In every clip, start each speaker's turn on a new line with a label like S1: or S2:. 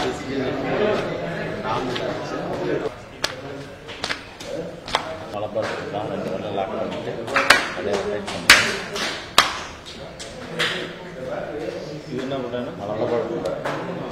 S1: மலப்பரத்துலாம் ரெண்டு வரல லாக் பண்ணிட்டு அதே ரைட் பண்ணுறேன் இது என்ன பண்ணுறேன்னா மலப்பழம்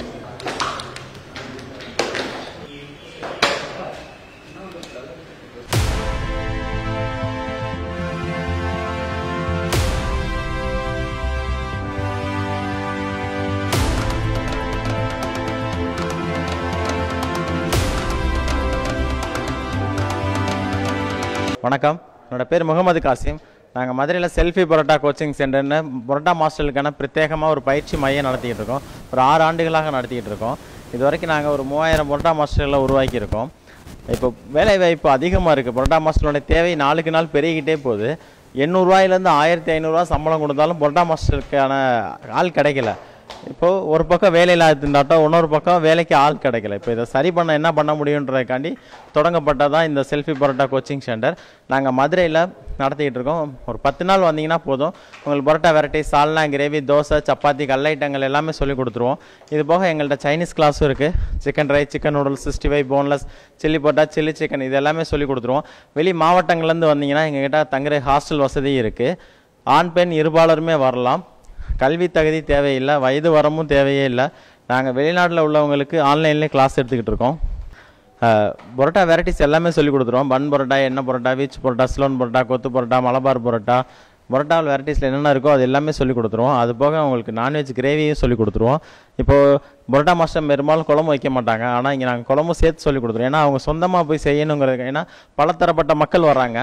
S2: வணக்கம் என்னோட பேர் முகமது காசிம் நாங்கள் மதுரையில் செல்ஃபி பரோட்டா கோச்சிங் சென்டர்னு பரோட்டா மாஸ்டர்களுக்கான பிரத்யேகமாக ஒரு பயிற்சி மையம் நடத்திக்கிட்டு இருக்கோம் ஒரு ஆறு ஆண்டுகளாக நடத்திக்கிட்டு இருக்கோம் இது வரைக்கும் நாங்கள் ஒரு மூவாயிரம் பரோட்டா மாஸ்டர்களை உருவாக்கியிருக்கோம் இப்போ வேலை வாய்ப்பு அதிகமாக இருக்குது பரோட்டா மாஸ்டரோட தேவை நாளுக்கு நாள் பெருகிக்கிட்டே போகுது எண்ணூறுரூவாயிலேருந்து ஆயிரத்தி ஐநூறுரூவா சம்பளம் கொடுத்தாலும் பரோட்டா மாஸ்டருக்கான ஆள் கிடைக்கல இப்போது ஒரு பக்கம் வேலையில் இருந்தாட்டம் இன்னொரு பக்கம் வேலைக்கு ஆள் கிடைக்கல இப்போ இதை சரி பண்ண என்ன பண்ண முடியுன்றதுக்காண்டி தொடங்கப்பட்டதான் இந்த செல்ஃபி பரோட்டா கோச்சிங் சென்டர் நாங்கள் மதுரையில் நடத்திக்கிட்டு இருக்கோம் ஒரு பத்து நாள் வந்தீங்கன்னா போதும் உங்களுக்கு பரோட்டா வெரைட்டி சால்னா கிரேவி தோசை சப்பாத்தி கல் ஐட்டங்கள் எல்லாமே சொல்லி கொடுத்துருவோம் இது போக எங்கள்கிட்ட சைனீஸ் கிளாஸும் இருக்குது chicken rice chicken noodles sixty five boneless chilli parotta chilli chicken இது எல்லாமே சொல்லி கொடுத்துருவோம் வெளி மாவட்டங்கள்லேருந்து வந்தீங்கன்னா எங்ககிட்ட தங்குற ஹாஸ்டல் வசதி இருக்குது ஆண் பெண் இருபாலருமே வரலாம் கல்வி தகுதி தேவையில்லை வயது வரமும் தேவையே இல்லை நாங்கள் வெளிநாட்டில் உள்ளவங்களுக்கு ஆன்லைன்லேயே கிளாஸ் எடுத்துக்கிட்டு இருக்கோம் அஹ், பரோட்டா வெரைட்டிஸ் எல்லாமே சொல்லி கொடுத்துருவோம் பன் பரோட்டா எண்ணெய் பரோட்டா வீச் பரோட்டா ஸ்லோன் பரோட்டா கொத்து பரோட்டா மலபார் பரோட்டா பரோட்டா வெரைட்டிஸில் என்னென்ன இருக்கோ அது எல்லாமே சொல்லி கொடுத்துருவோம் அது போக உங்களுக்கு நான்வெஜ் கிரேவியும் சொல்லி கொடுத்துருவோம் இப்போது பரோட்டா மாஸ்டர் பெரும்பாலும் குழம்பு வைக்க மாட்டாங்க ஆனால் இங்கே நாங்கள் குழம்பும் சேர்த்து சொல்லி கொடுத்துருவோம் ஏன்னா அவங்க சொந்தமாக போய் செய்யணுங்கிறது ஏன்னா பலதரப்பட்ட மக்கள் வர்றாங்க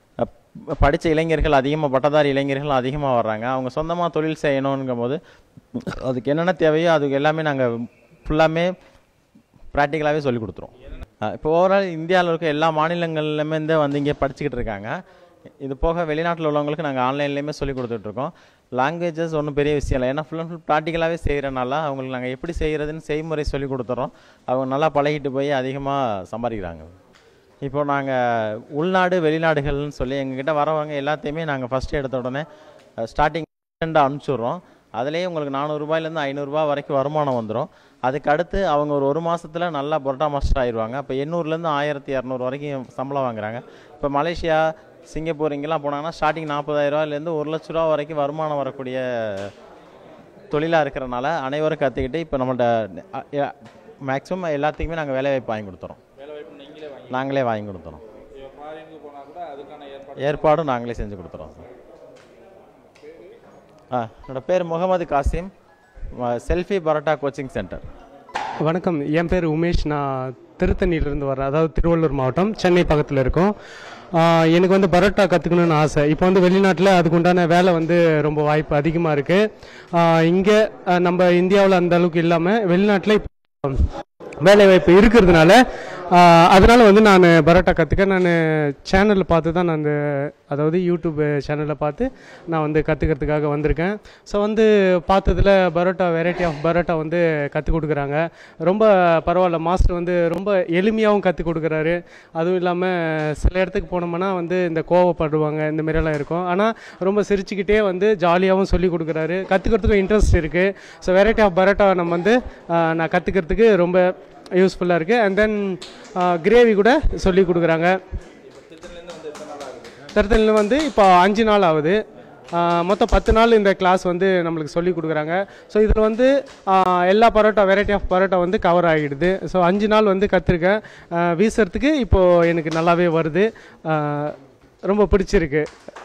S2: படித்த இளைஞர்கள் அதிகமாக பட்டதாரி இளைஞர்கள் அதிகமாக வர்றாங்க அவங்க சொந்தமாக தொழில் செய்யணுங்கும் போது அதுக்கு என்னென்ன தேவையோ அதுக்கு எல்லாமே நாங்கள் ஃபுல்லாமே ப்ராக்டிக்கலாகவே சொல்லி கொடுத்துருவோம் அஹ் இப்போ ஓவரால் இந்தியாவில் இருக்க எல்லா மாநிலங்கள்லையுமே இருந்து வந்து இங்கே படிச்சுக்கிட்டு இருக்காங்க இது போக வெளிநாட்டில் உள்ளவங்களுக்கு நாங்கள் ஆன்லைன்லேயுமே சொல்லி கொடுத்துட்ருக்கோம் லாங்குவேஜஸ் ஒன்றும் பெரிய விஷயம் இல்லை ஏன்னா ஃபுல் அண்ட் ஃபுல் ப்ராக்டிக்கலாகவே செய்கிறனால அவங்களுக்கு நாங்கள் எப்படி செய்கிறதுன்னு செய்முறை சொல்லி கொடுத்துறோம் அவங்க நல்லா பழகிட்டு போய் அதிகமாக சம்பாதிக்கிறாங்க இப்போ நாங்கள் உள்நாடு வெளிநாடுகள்னு சொல்லி எங்ககிட்ட வரவங்க எல்லாத்தையுமே நாங்கள் ஃபஸ்ட்டு எடுத்த உடனே ஸ்டார்டிங் அனுப்பிச்சுட்றோம் அதுலேயே உங்களுக்கு நானூறுரூபாயிலேருந்து ஐநூறுரூபா வரைக்கும் வருமானம் வந்துடும் அதுக்கு அடுத்து அவங்க ஒரு ஒரு மாசத்துல நல்லா பரோட்டா மாஸ்டர் ஆயிடுவாங்க இப்போ எண்ணூறுலேருந்து ஆயிரத்தி இரநூறு வரைக்கும் சம்பளம் வாங்குறாங்க இப்போ மலேசியா சிங்கப்பூர் இங்கெல்லாம் போனாங்கன்னா ஸ்டார்டிங் நாற்பதாயிரரூவாலேருந்து ஒரு லட்ச ரூபா வரைக்கும் வருமானம் வரக்கூடிய தொழிலாக இருக்கிறனால அனைவரும் கற்றுக்கிட்டு இப்போ நம்மள்ட்ட மேக்ஸிமம் எல்லாத்துக்குமே நாங்கள் வேலைவாய்ப்பு வாங்கி கொடுத்துறோம் நாங்களே வாங்கி கொடுத்துறோம் ஏற்பாடும் நாங்களே செஞ்சு கொடுத்துறோம் சார் ஆ என்னோட பேர் Mohammed Kasim selfie parotta coaching centre
S3: வணக்கம் என் பேர் உமேஷ் நான் திருத்தணியிலிருந்து வரேன் அதாவது திருவள்ளூர் மாவட்டம் சென்னை பக்கத்தில் இருக்கோம் ஆஹ் எனக்கு வந்து பரோட்டா கற்றுக்கணும்னு ஆசை இப்போ வந்து வெளிநாட்டில் அதுக்கு உண்டான வேலை வந்து ரொம்ப வாய்ப்பு அதிகமாக இருக்குது இங்கே நம்ம இந்தியாவில் அந்த அளவுக்கு இல்லாமல் வெளிநாட்டில் இப்போ வேலை வாய்ப்பு இருக்கிறதுனால ஆஹ் அதனால வந்து நான் பரோட்டா கற்றுக்க நான் சேனலில் பார்த்து தான் நான் அந்த அதாவது யூடியூப் சேனலில் பார்த்து நான் வந்து கற்றுக்கிறதுக்காக வந்திருக்கேன் ஸோ வந்து பார்த்ததுல பரோட்டா வெரைட்டி ஆஃப் பரோட்டா வந்து கற்றுக் கொடுக்குறாங்க ரொம்ப பரவாயில்ல மாஸ்டர் வந்து ரொம்ப எளிமையாகவும் கற்றுக் கொடுக்குறாரு அதுவும் இல்லாமல் சில இடத்துக்கு போனோம்னா வந்து இந்த கோவப்படுவாங்க இந்த மாதிரியெல்லாம் இருக்கும் ஆனால் ரொம்ப சிரிச்சுக்கிட்டே வந்து ஜாலியாகவும் சொல்லி கொடுக்குறாரு கற்றுக்கிறதுக்கும் இன்ட்ரெஸ்ட் இருக்குது ஸோ வெரைட்டி ஆஃப் பரோட்டா நம்ம வந்து ஆஹ் நான் கற்றுக்கிறதுக்கு ரொம்ப யூஸ்ஃபுல்லாக இருக்குது அண்ட் தென் கிரேவி கூட சொல்லி கொடுக்குறாங்க திருத்தணியில் வந்து இப்போ அஞ்சு நாள் ஆகுது ஆஹ் மொத்தம் பத்து நாள் இந்த கிளாஸ் வந்து நம்மளுக்கு சொல்லி கொடுக்குறாங்க ஸோ இதில் வந்து ஆஹ் எல்லா பரோட்டா வெரைட்டி ஆஃப் பரோட்டா வந்து கவர் ஆகிடுது ஸோ அஞ்சு நாள் வந்து கற்றுருக்கேன் வீசுறதுக்கு இப்போது எனக்கு நல்லாவே வருது ஆஹ் ரொம்ப பிடிச்சிருக்கு